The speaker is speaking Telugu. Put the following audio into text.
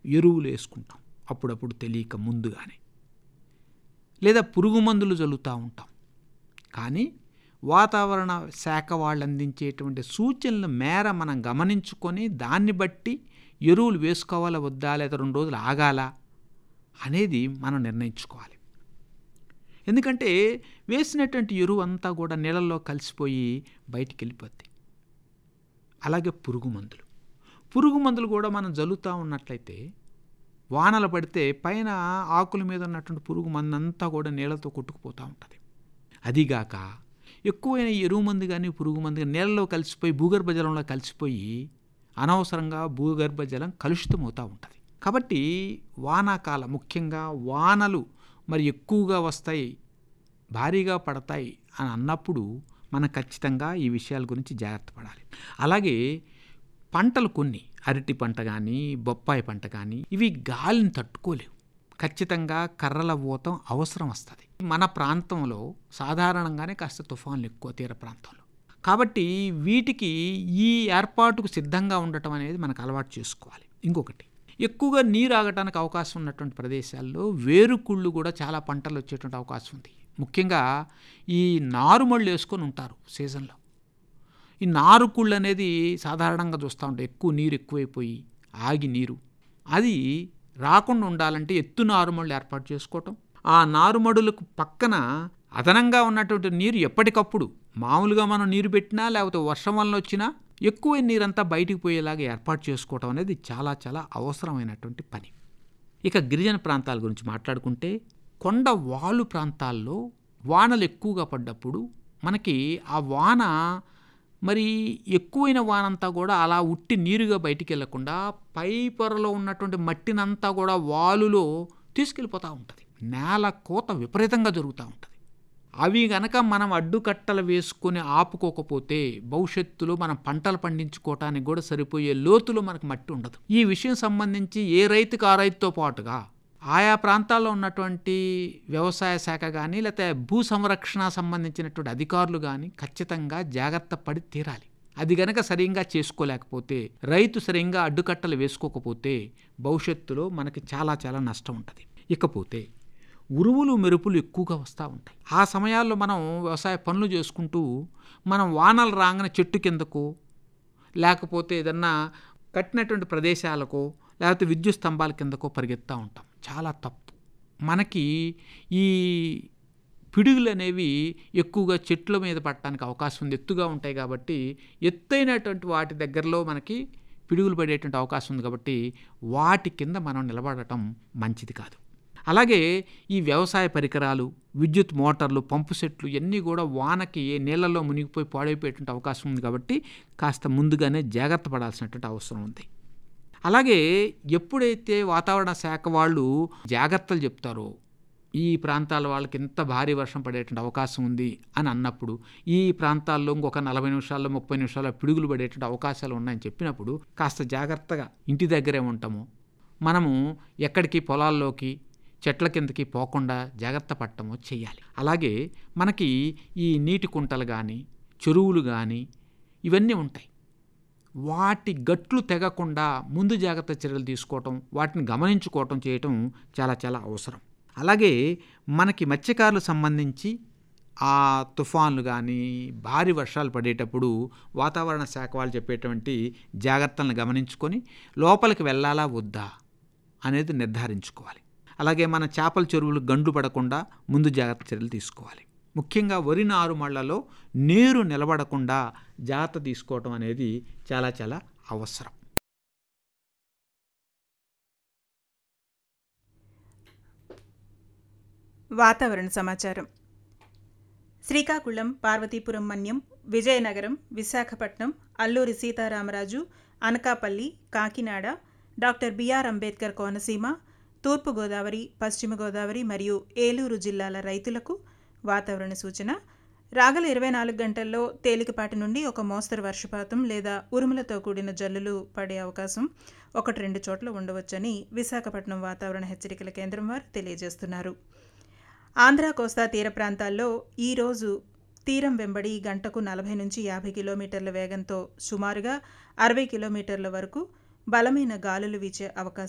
ఎరువులు వేసుకుంటాం అప్పుడప్పుడు తెలియక ముందుగానే లేదా పురుగు మందులు చల్లుతూ ఉంటాం కానీ వాతావరణ శాఖ వాళ్ళు అందించేటువంటి సూచనల మేర మనం గమనించుకొని దాన్ని బట్టి ఎరువులు వేసుకోవాలా వద్దా లేదా రెండు రోజులు ఆగాల అనేది మనం నిర్ణయించుకోవాలి ఎందుకంటే వేసినటువంటి ఎరువు అంతా కూడా నీళ్ళల్లో కలిసిపోయి బయటికి వెళ్ళిపోద్ది అలాగే పురుగు మందులు పురుగు మందులు కూడా మనం జల్లుతూ ఉన్నట్లయితే వానలు పడితే పైన ఆకుల మీద ఉన్నటువంటి పురుగు మందు అంతా కూడా నీళ్ళతో కొట్టుకుపోతూ ఉంటుంది అదిగాక ఎక్కువైన ఎరువు మందు కానీ పురుగు మందు కానీ నీళ్ళలో కలిసిపోయి భూగర్భ జలంలో కలిసిపోయి అనవసరంగా భూగర్భ జలం కలుషితమవుతూ ఉంటుంది కాబట్టి వానాకాలం ముఖ్యంగా వానలు మరి ఎక్కువగా వస్తాయి భారీగా పడతాయి అని అన్నప్పుడు మనం ఖచ్చితంగా ఈ విషయాల గురించి జాగ్రత్త పడాలి అలాగే పంటలు కొన్ని అరటి పంట కానీ బొప్పాయి పంట కానీ ఇవి గాలిని తట్టుకోలేవు ఖచ్చితంగా కర్రల ఊతం అవసరం వస్తుంది మన ప్రాంతంలో సాధారణంగానే కాస్త తుఫాన్లు ఎక్కువ తీర ప్రాంతంలో కాబట్టి వీటికి ఈ ఏర్పాటుకు సిద్ధంగా ఉండటం అనేది మనకు అలవాటు చేసుకోవాలి ఇంకొకటి ఎక్కువగా నీరు ఆగటానికి అవకాశం ఉన్నటువంటి ప్రదేశాల్లో వేరుకుళ్ళు కూడా చాలా పంటలు వచ్చేటువంటి అవకాశం ఉంది ముఖ్యంగా ఈ నారుమళ్ళు వేసుకొని ఉంటారు సీజన్లో ఈ నారుకుళ్ళు అనేది సాధారణంగా చూస్తూ ఉంటాం ఎక్కువ నీరు ఎక్కువైపోయి ఆగి నీరు అది రాకుండా ఉండాలంటే ఎత్తు నారుమళ్ళు ఏర్పాటు చేసుకోవటం ఆ నారుమడులకు పక్కన అదనంగా ఉన్నటువంటి నీరు ఎప్పటికప్పుడు మామూలుగా మనం నీరు పెట్టినా లేకపోతే వర్షం వలన వచ్చినా ఎక్కువ నీరంతా బయటికి పోయేలాగా ఏర్పాటు చేసుకోవటం అనేది చాలా చాలా అవసరమైనటువంటి పని ఇక గిరిజన ప్రాంతాల గురించి మాట్లాడుకుంటే కొండ వాలు ప్రాంతాల్లో వానలు ఎక్కువగా పడ్డప్పుడు మనకి ఆ వాన మరి ఎక్కువైన వానంతా కూడా అలా ఉట్టి నీరుగా బయటికి వెళ్లకుండా పై పొరలో ఉన్నటువంటి మట్టినంతా కూడా వాలులో తీసుకెళ్ళిపోతూ ఉంటుంది నేల కోత విపరీతంగా జరుగుతూ ఉంటుంది అవి గనక మనం అడ్డుకట్టలు వేసుకొని ఆపుకోకపోతే భవిష్యత్తులో మనం పంటలు పండించుకోవటానికి కూడా సరిపోయే లోతులో మనకు మట్టి ఉండదు ఈ విషయం సంబంధించి ఏ రైతుకు ఆ రైతుతో పాటుగా ఆయా ప్రాంతాల్లో ఉన్నటువంటి వ్యవసాయ శాఖ కానీ లేకపోతే భూ సంరక్షణ సంబంధించినటువంటి అధికారులు కానీ ఖచ్చితంగా జాగ్రత్త పడి తీరాలి అది గనక సరిగ్గా చేసుకోలేకపోతే రైతు సరిగ్గా అడ్డుకట్టలు వేసుకోకపోతే భవిష్యత్తులో మనకి చాలా చాలా నష్టం ఉంటుంది ఇకపోతే ఉరువులు మెరుపులు ఎక్కువగా వస్తూ ఉంటాయి ఆ సమయాల్లో మనం వ్యవసాయ పనులు చేసుకుంటూ మనం వానలు రాగానే చెట్టు కిందకు లేకపోతే ఏదన్నా కట్టినటువంటి ప్రదేశాలకు లేకపోతే విద్యుత్ స్తంభాల కిందకో పరిగెత్తూ ఉంటాం చాలా తప్పు మనకి ఈ పిడుగులు అనేవి ఎక్కువగా చెట్ల మీద పడటానికి అవకాశం ఉంది ఎత్తుగా ఉంటాయి కాబట్టి ఎత్తైనటువంటి వాటి దగ్గరలో మనకి పిడుగులు పడేటువంటి అవకాశం ఉంది కాబట్టి వాటి కింద మనం నిలబడటం మంచిది కాదు అలాగే ఈ వ్యవసాయ పరికరాలు విద్యుత్ మోటార్లు పంపు సెట్లు ఇవన్నీ కూడా వానకి నీళ్ళల్లో మునిగిపోయి పాడైపోయేటువంటి అవకాశం ఉంది కాబట్టి కాస్త ముందుగానే జాగ్రత్త పడాల్సినటువంటి అవసరం ఉంది అలాగే ఎప్పుడైతే వాతావరణ శాఖ వాళ్ళు జాగ్రత్తలు చెప్తారో ఈ ప్రాంతాల వాళ్ళకి ఎంత భారీ వర్షం పడేటువంటి అవకాశం ఉంది అని అన్నప్పుడు ఈ ప్రాంతాల్లో ఇంకొక నలభై నిమిషాల్లో ముప్పై నిమిషాల్లో పిడుగులు పడేటువంటి అవకాశాలు ఉన్నాయని చెప్పినప్పుడు కాస్త జాగ్రత్తగా ఇంటి దగ్గరే ఉంటాము మనము ఎక్కడికి పొలాల్లోకి చెట్ల కిందకి పోకుండా జాగ్రత్త పట్టము చేయాలి అలాగే మనకి ఈ నీటి కుంటలు కానీ చెరువులు కానీ ఇవన్నీ ఉంటాయి వాటి గట్లు తెగకుండా ముందు జాగ్రత్త చర్యలు తీసుకోవటం వాటిని గమనించుకోవటం చేయటం చాలా చాలా అవసరం అలాగే మనకి మత్స్యకారులకు సంబంధించి ఆ తుఫాన్లు కానీ భారీ వర్షాలు పడేటప్పుడు వాతావరణ శాఖ వాళ్ళు చెప్పేటువంటి జాగ్రత్తలను గమనించుకొని లోపలికి వెళ్ళాలా వద్దా అనేది నిర్ధారించుకోవాలి అలాగే మన చేపల చెరువులు గండ్లు పడకుండా ముందు జాగ్రత్త చర్యలు తీసుకోవాలి ముఖ్యంగా వరి నారుమళ్లలో నీరు నిలబడకుండా జాగ్రత్త తీసుకోవటం అనేది చాలా చాలా అవసరం వాతావరణ సమాచారం శ్రీకాకుళం పార్వతీపురం మన్యం విజయనగరం విశాఖపట్నం అల్లూరి సీతారామరాజు అనకాపల్లి కాకినాడ డాక్టర్ బిఆర్ అంబేద్కర్ కోనసీమ తూర్పుగోదావరి పశ్చిమ గోదావరి మరియు ఏలూరు జిల్లాల రైతులకు వాతావరణ సూచన రాగల ఇరవై నాలుగు గంటల్లో తేలికపాటి నుండి ఒక మోస్తరు వర్షపాతం లేదా ఉరుములతో కూడిన జల్లులు పడే అవకాశం ఒకటి రెండు చోట్ల ఉండవచ్చని విశాఖపట్నం వాతావరణ హెచ్చరికల కేంద్రం వారు తెలియజేస్తున్నారు ఆంధ్ర కోస్తా తీర ప్రాంతాల్లో ఈరోజు తీరం వెంబడి గంటకు నలభై నుంచి యాభై కిలోమీటర్ల వేగంతో సుమారుగా అరవై కిలోమీటర్ల వరకు బలమైన గాలులు వీచే అవకాశం